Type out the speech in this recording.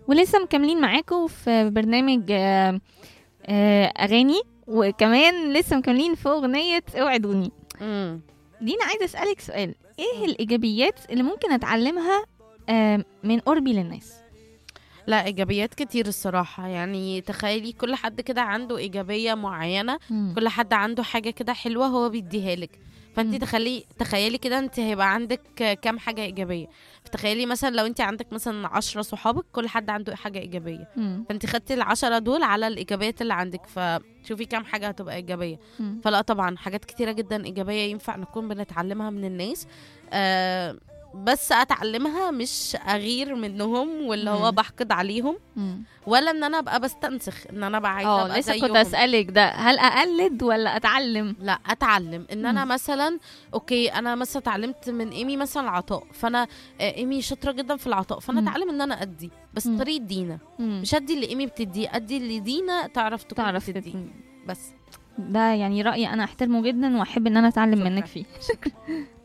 ولسه مكملين معاكم في برنامج آه، آه، اغاني وكمان لسه مكملين في اغنيه اوعدوني مم. دينا عايزه اسالك سؤال ايه الايجابيات اللي ممكن اتعلمها آه، من قربي للناس لا ايجابيات كتير الصراحه يعني تخيلي كل حد كده عنده ايجابيه معينه كل حد عنده حاجه كده حلوه هو بيديها لك فانت مم. تخلي تخيلي كده انت هيبقى عندك كام حاجه ايجابيه فتخيلي مثلا لو انت عندك مثلا عشرة صحابك كل حد عنده حاجه ايجابيه مم. فانت خدتي العشرة دول على الايجابيات اللي عندك فشوفي كام حاجه هتبقى ايجابيه مم. فلا طبعا حاجات كتيره جدا ايجابيه ينفع نكون بنتعلمها من الناس آه بس اتعلمها مش اغير منهم واللي هو مم. بحقد عليهم مم. ولا ان انا ابقى بستنسخ ان انا ابقى عايزه اه ابقى لسه كنت زيهم. اسالك ده هل اقلد ولا اتعلم لا اتعلم ان انا مم. مثلا اوكي انا مثلا اتعلمت من ايمي مثلا العطاء فانا آه، ايمي شاطره جدا في العطاء فانا مم. اتعلم ان انا ادي بس مم. طريقه دينا مم. مش ادي اللي ايمي بتديه ادي اللي دينا تعرف تكون تعرف بتديه تت- بس ده يعني رايي انا احترمه جدا واحب ان انا اتعلم شكراً. منك فيه